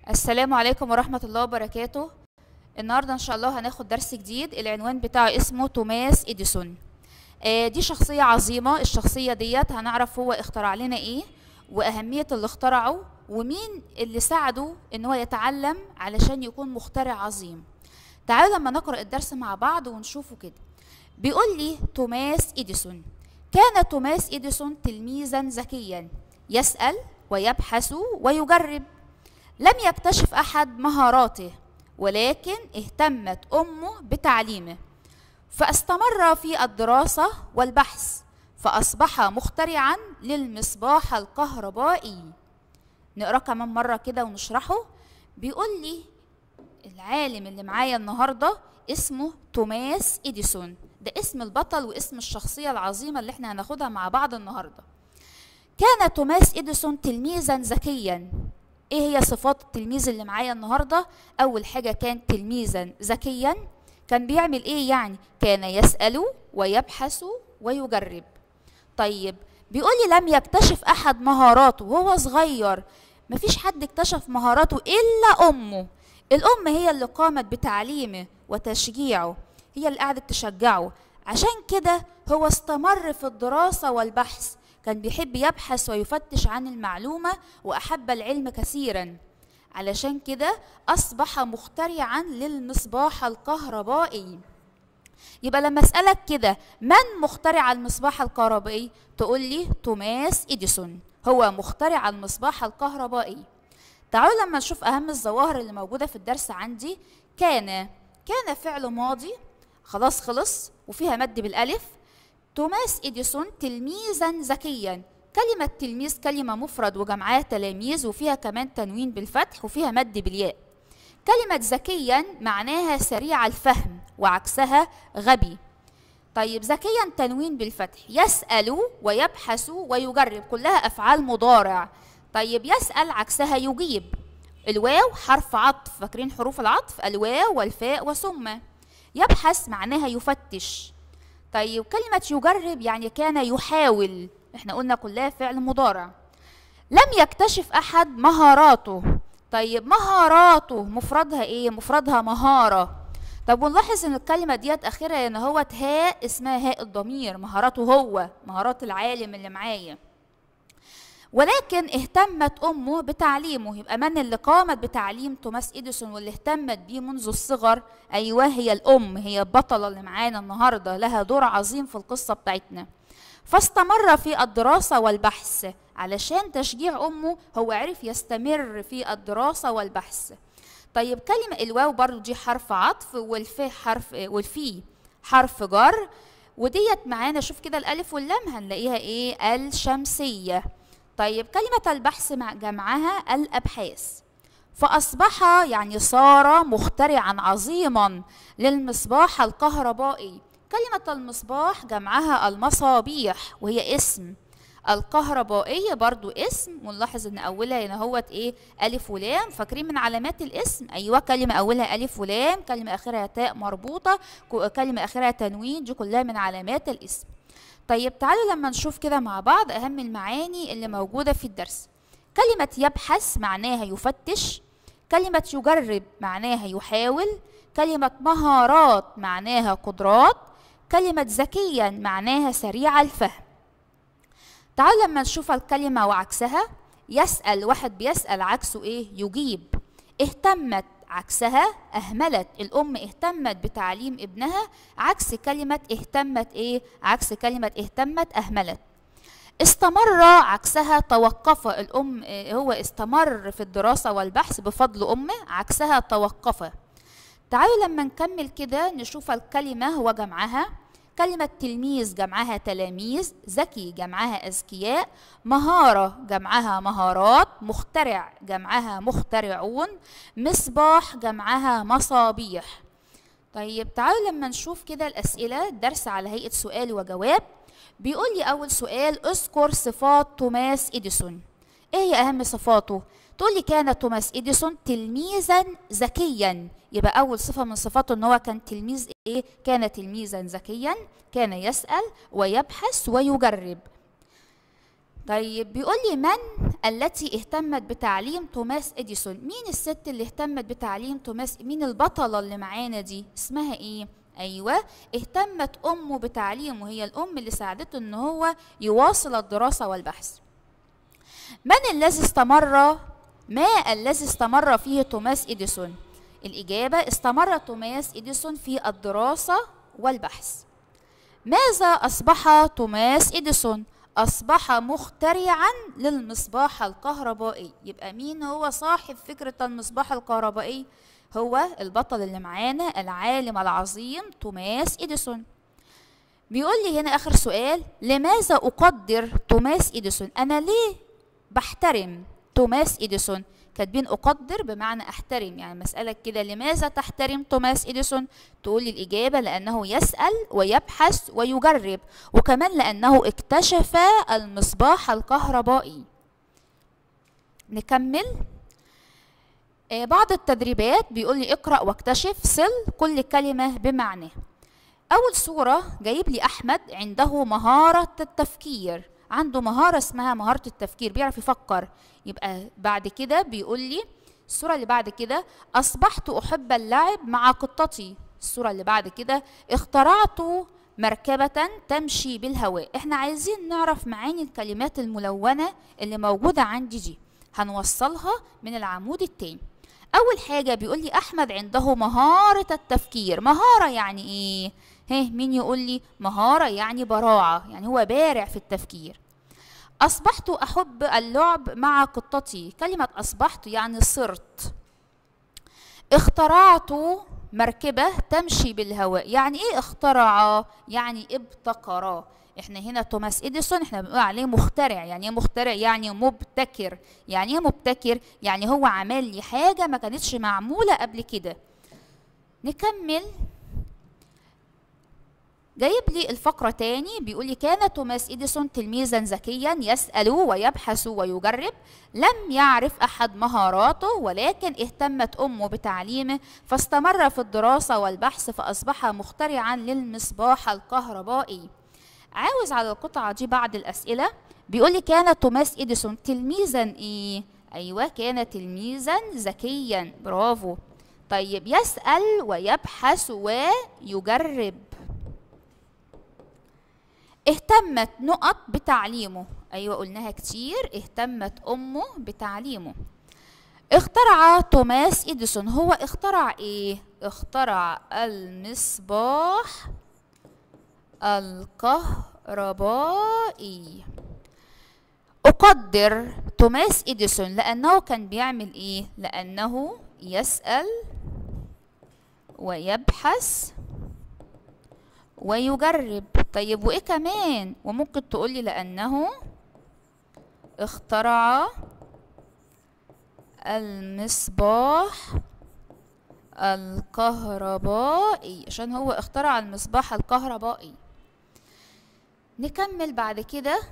السلام عليكم ورحمة الله وبركاته النهاردة إن شاء الله هناخد درس جديد العنوان بتاعه اسمه توماس إديسون آه دي شخصية عظيمة الشخصية ديت هنعرف هو اخترع لنا إيه وأهمية اللي اخترعه ومين اللي ساعده إن هو يتعلم علشان يكون مخترع عظيم تعالوا لما نقرأ الدرس مع بعض ونشوفه كده بيقول لي توماس إديسون كان توماس إديسون تلميذا ذكيا يسأل ويبحث ويجرب لم يكتشف أحد مهاراته ولكن اهتمت أمه بتعليمه فاستمر في الدراسة والبحث فأصبح مخترعا للمصباح الكهربائي نقرأ كمان مرة كده ونشرحه بيقول لي العالم اللي معايا النهاردة اسمه توماس إديسون ده اسم البطل واسم الشخصية العظيمة اللي احنا هناخدها مع بعض النهاردة كان توماس إديسون تلميذا ذكيا ايه هي صفات التلميذ اللي معايا النهارده اول حاجه كان تلميذا ذكيا كان بيعمل ايه يعني كان يسال ويبحث ويجرب طيب بيقول لي لم يكتشف احد مهاراته وهو صغير مفيش حد اكتشف مهاراته الا امه الام هي اللي قامت بتعليمه وتشجيعه هي اللي قعدت تشجعه عشان كده هو استمر في الدراسه والبحث كان بيحب يبحث ويفتش عن المعلومة وأحب العلم كثيرا علشان كده أصبح مخترعا للمصباح الكهربائي يبقى لما أسألك كده من مخترع المصباح الكهربائي تقول لي توماس إديسون هو مخترع المصباح الكهربائي تعالوا لما نشوف أهم الظواهر اللي موجودة في الدرس عندي كان كان فعل ماضي خلاص خلص وفيها مد بالألف توماس إديسون تلميذا ذكيا كلمة تلميذ كلمة مفرد وجمعها تلاميذ وفيها كمان تنوين بالفتح وفيها مد بالياء كلمة ذكيا معناها سريع الفهم وعكسها غبي طيب ذكيا تنوين بالفتح يسأل ويبحث ويجرب كلها أفعال مضارع طيب يسأل عكسها يجيب الواو حرف عطف فاكرين حروف العطف الواو والفاء وثم يبحث معناها يفتش طيب كلمة يجرب يعني كان يحاول احنا قلنا كلها فعل مضارع لم يكتشف أحد مهاراته طيب مهاراته مفردها ايه مفردها مهارة طب ونلاحظ ان الكلمة ديت اخرها ان هو هاء اسمها هاء الضمير مهاراته هو مهارات العالم اللي معايا ولكن اهتمت امه بتعليمه يبقى من اللي قامت بتعليم توماس اديسون واللي اهتمت بيه منذ الصغر ايوه هي الام هي البطله اللي معانا النهارده لها دور عظيم في القصه بتاعتنا فاستمر في الدراسه والبحث علشان تشجيع امه هو عرف يستمر في الدراسه والبحث طيب كلمه الواو برضو دي حرف عطف والفاء حرف والفي حرف جر وديت معانا شوف كده الالف واللام هنلاقيها ايه الشمسيه طيب كلمة البحث مع جمعها الأبحاث فأصبح يعني صار مخترعا عظيما للمصباح الكهربائي كلمة المصباح جمعها المصابيح وهي اسم الكهربائية برضو اسم ونلاحظ ان اولها هنا هوت ايه الف ولام فاكرين من علامات الاسم ايوه كلمة اولها الف ولام كلمة اخرها تاء مربوطة كلمة اخرها تنوين دي كلها من علامات الاسم طيب تعالوا لما نشوف كده مع بعض أهم المعاني اللي موجودة في الدرس كلمة يبحث معناها يفتش كلمة يجرب معناها يحاول كلمة مهارات معناها قدرات كلمة ذكيا معناها سريع الفهم تعالوا لما نشوف الكلمة وعكسها يسأل واحد بيسأل عكسه ايه يجيب اهتمت عكسها أهملت الأم اهتمت بتعليم ابنها عكس كلمة اهتمت إيه؟ عكس كلمة اهتمت أهملت استمر عكسها توقف الأم هو استمر في الدراسة والبحث بفضل أمه عكسها توقف تعالوا لما نكمل كده نشوف الكلمة وجمعها كلمة تلميذ جمعها تلاميذ ذكي جمعها أذكياء مهارة جمعها مهارات مخترع جمعها مخترعون مصباح جمعها مصابيح طيب تعالوا لما نشوف كده الأسئلة الدرس على هيئة سؤال وجواب بيقول لي أول سؤال اذكر صفات توماس إديسون إيه هي أهم صفاته؟ تقول لي كان توماس إديسون تلميذا ذكيا يبقى أول صفة من صفاته إن هو كان تلميذ إيه؟ كان تلميذا ذكيا كان يسأل ويبحث ويجرب طيب بيقول لي من التي اهتمت بتعليم توماس اديسون مين الست اللي اهتمت بتعليم توماس مين البطله اللي معانا دي اسمها ايه ايوه اهتمت امه بتعليمه هي الام اللي ساعدته ان هو يواصل الدراسه والبحث من الذي استمر ما الذي استمر فيه توماس اديسون الاجابه استمر توماس اديسون في الدراسه والبحث ماذا اصبح توماس اديسون أصبح مخترعا للمصباح الكهربائي يبقى مين هو صاحب فكرة المصباح الكهربائي هو البطل اللي معانا العالم العظيم توماس إديسون بيقول لي هنا آخر سؤال لماذا أقدر توماس إديسون أنا ليه بحترم توماس إديسون كاتبين أقدر بمعنى أحترم يعني مسألة كده لماذا تحترم توماس إديسون تقول لي الإجابة لأنه يسأل ويبحث ويجرب وكمان لأنه اكتشف المصباح الكهربائي نكمل آه بعض التدريبات بيقول لي اقرأ واكتشف صل كل كلمة بمعنى أول صورة جايب لي أحمد عنده مهارة التفكير عنده مهارة اسمها مهارة التفكير بيعرف يفكر يبقى بعد كده بيقول لي الصورة اللي بعد كده أصبحت أحب اللعب مع قطتي الصورة اللي بعد كده اخترعت مركبة تمشي بالهواء احنا عايزين نعرف معاني الكلمات الملونة اللي موجودة عندي دي هنوصلها من العمود التاني أول حاجة بيقول لي أحمد عنده مهارة التفكير مهارة يعني إيه؟ ها مين يقول لي مهارة يعني براعة يعني هو بارع في التفكير أصبحت أحب اللعب مع قطتي كلمة أصبحت يعني صرت اخترعت مركبة تمشي بالهواء يعني إيه اخترع يعني ابتكر احنا هنا توماس اديسون احنا بنقول عليه مخترع يعني ايه مخترع يعني مبتكر يعني ايه مبتكر يعني هو عمل لي حاجة ما كانتش معمولة قبل كده نكمل جايب لي الفقرة تاني بيقول لي كان توماس إديسون تلميذا ذكيا يسأل ويبحث ويجرب لم يعرف أحد مهاراته ولكن اهتمت أمه بتعليمه فاستمر في الدراسة والبحث فأصبح مخترعا للمصباح الكهربائي عاوز على القطعة دي بعض الأسئلة بيقول لي كان توماس إديسون تلميذا إيه؟ أيوة كان تلميذا ذكيا برافو طيب يسأل ويبحث ويجرب اهتمت نقط بتعليمه ايوه قلناها كتير اهتمت امه بتعليمه اخترع توماس اديسون هو اخترع ايه اخترع المصباح الكهربائي اقدر توماس اديسون لانه كان بيعمل ايه لانه يسال ويبحث ويجرب طيب وايه كمان وممكن تقولي لانه اخترع المصباح الكهربائي عشان هو اخترع المصباح الكهربائي نكمل بعد كده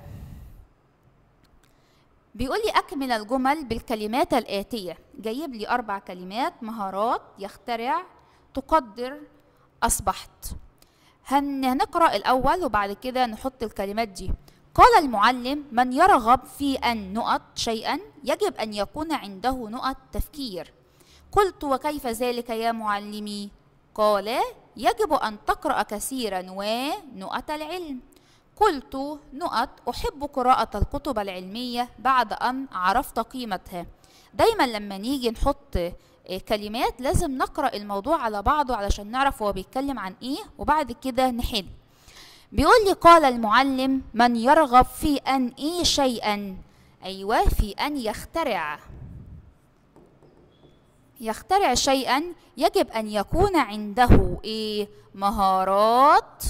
بيقول لي أكمل الجمل بالكلمات الآتية جايب لي أربع كلمات مهارات يخترع تقدر أصبحت هن- هنقرأ الأول وبعد كده نحط الكلمات دي قال المعلم من يرغب في أن نقط شيئا يجب أن يكون عنده نقط تفكير قلت وكيف ذلك يا معلمي قال يجب أن تقرأ كثيرا ونقط العلم قلت نقط أحب قراءة الكتب العلمية بعد أن عرفت قيمتها دايما لما نيجي نحط آه، كلمات لازم نقرأ الموضوع على بعضه علشان نعرف هو بيتكلم عن ايه وبعد كده نحل بيقول لي قال المعلم من يرغب في أن ايه شيئا أيوة في أن يخترع يخترع شيئا يجب أن يكون عنده ايه مهارات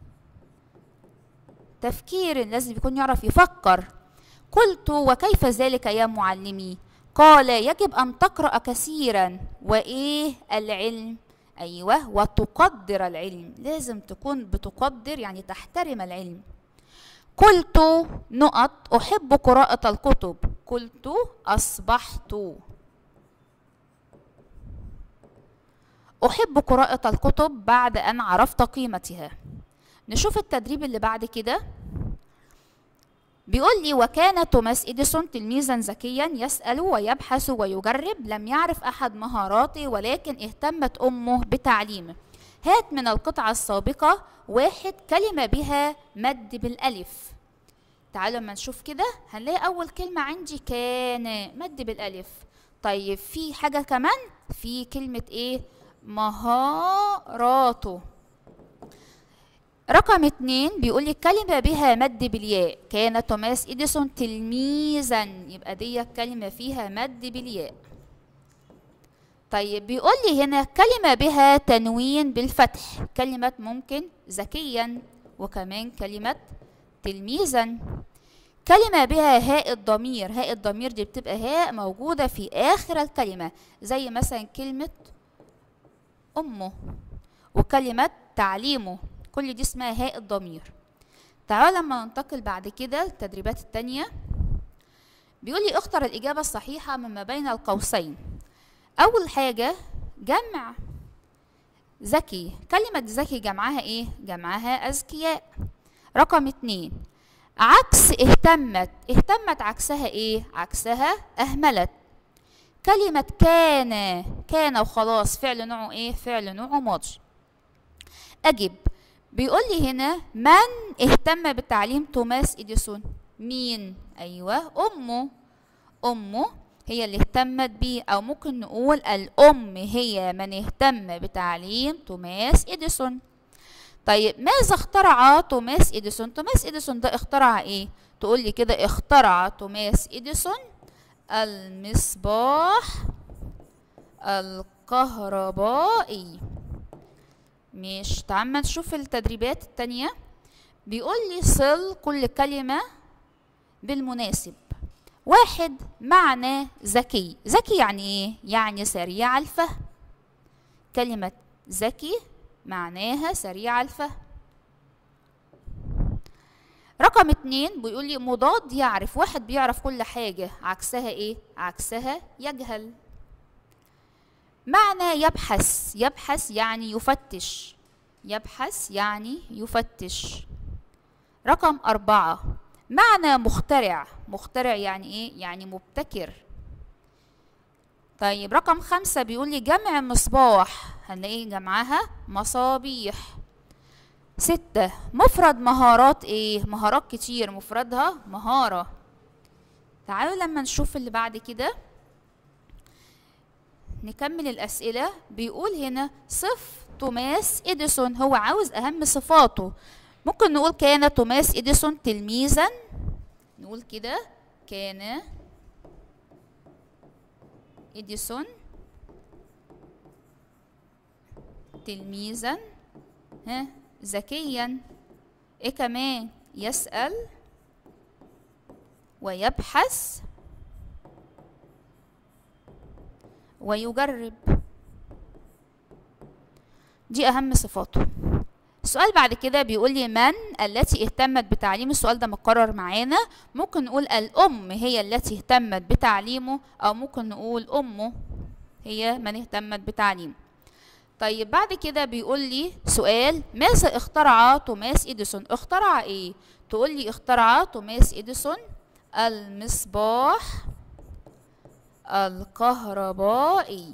تفكير لازم يكون يعرف يفكر قلت وكيف ذلك يا معلمي قال يجب أن تقرأ كثيرا وإيه العلم أيوة وتقدر العلم لازم تكون بتقدر يعني تحترم العلم قلت نقط أحب قراءة الكتب قلت أصبحت أحب قراءة الكتب بعد أن عرفت قيمتها نشوف التدريب اللي بعد كده بيقول لي وكان توماس إديسون تلميذا ذكيا يسأل ويبحث ويجرب لم يعرف أحد مهاراته ولكن اهتمت أمه بتعليمه هات من القطعة السابقة واحد كلمة بها مد بالألف تعالوا لما نشوف كده هنلاقي أول كلمة عندي كان مد بالألف طيب في حاجة كمان في كلمة إيه مهاراته رقم اتنين بيقول لي كلمة بها مد بالياء كان توماس إديسون تلميذا يبقى دي كلمة فيها مد بالياء طيب بيقول لي هنا كلمة بها تنوين بالفتح كلمة ممكن ذكيا وكمان كلمة تلميذا كلمة بها هاء الضمير هاء الضمير دي بتبقى هاء موجودة في آخر الكلمة زي مثلا كلمة أمه وكلمة تعليمه كل دي اسمها هاء الضمير تعالوا لما ننتقل بعد كده التدريبات التانية بيقول لي اختر الإجابة الصحيحة مما بين القوسين أول حاجة جمع ذكي كلمة ذكي جمعها إيه؟ جمعها أذكياء رقم اتنين عكس اهتمت اهتمت عكسها إيه؟ عكسها أهملت كلمة كان كان وخلاص فعل نوعه إيه؟ فعل نوعه ماضي أجب بيقول لي هنا من اهتم بتعليم توماس إديسون مين أيوة أمه أمه هي اللي اهتمت بيه أو ممكن نقول الأم هي من اهتم بتعليم توماس إديسون طيب ماذا اخترع توماس إديسون توماس إديسون ده اخترع إيه تقول لي كده اخترع توماس إديسون المصباح الكهربائي مش تعال نشوف التدريبات التانية بيقول لي صل كل كلمة بالمناسب واحد معنى ذكي ذكي يعني ايه يعني سريع الفهم كلمة ذكي معناها سريع الفهم رقم اتنين بيقول لي مضاد يعرف واحد بيعرف كل حاجة عكسها ايه عكسها يجهل معنى يبحث يبحث يعني يفتش يبحث يعني يفتش رقم أربعة معنى مخترع مخترع يعني ايه يعني مبتكر طيب رقم خمسة بيقول لي جمع مصباح هنلاقيه جمعها مصابيح ستة مفرد مهارات ايه مهارات كتير مفردها مهارة تعالوا لما نشوف اللي بعد كده نكمل الأسئلة بيقول هنا صف توماس إديسون هو عاوز أهم صفاته ممكن نقول كان توماس إديسون تلميذا نقول كده كان إديسون تلميذا ها ذكيا ايه كمان يسأل ويبحث ويجرب دي أهم صفاته السؤال بعد كده بيقول لي من التي اهتمت بتعليم السؤال ده متكرر معانا ممكن نقول الأم هي التي اهتمت بتعليمه أو ممكن نقول أمه هي من اهتمت بتعليمه طيب بعد كده بيقول لي سؤال ماذا اخترع توماس إديسون اخترع ايه تقول لي اخترع توماس إديسون المصباح الكهربائي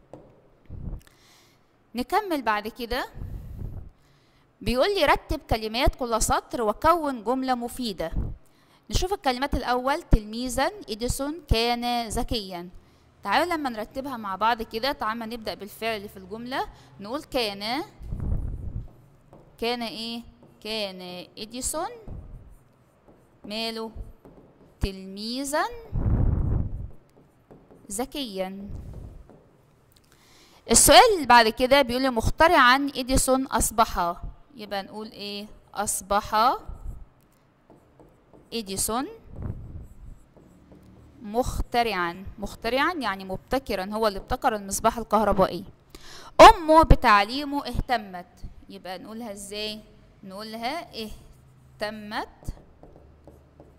نكمل بعد كده بيقول لي رتب كلمات كل سطر وكون جملة مفيدة نشوف الكلمات الأول تلميذا إديسون كان ذكيا تعالوا لما نرتبها مع بعض كده تعالوا نبدأ بالفعل في الجملة نقول كان كان إيه كان إديسون ماله تلميذا ذكيا السؤال اللي بعد كده بيقول لي مخترعا إديسون أصبح يبقى نقول إيه أصبح إديسون مخترعا مخترعا يعني مبتكرا هو اللي ابتكر المصباح الكهربائي أمه بتعليمه اهتمت يبقى نقولها ازاي نقولها اهتمت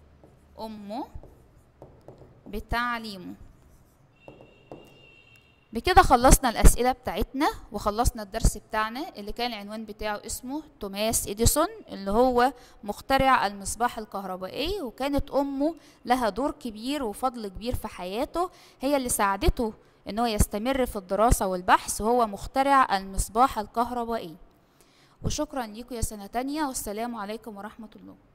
أمه بتعليمه بكده خلصنا الأسئلة بتاعتنا وخلصنا الدرس بتاعنا اللي كان العنوان بتاعه اسمه توماس إديسون اللي هو مخترع المصباح الكهربائي وكانت أمه لها دور كبير وفضل كبير في حياته هي اللي ساعدته إن هو يستمر في الدراسة والبحث وهو مخترع المصباح الكهربائي وشكرا لكم يا سنة تانية والسلام عليكم ورحمة الله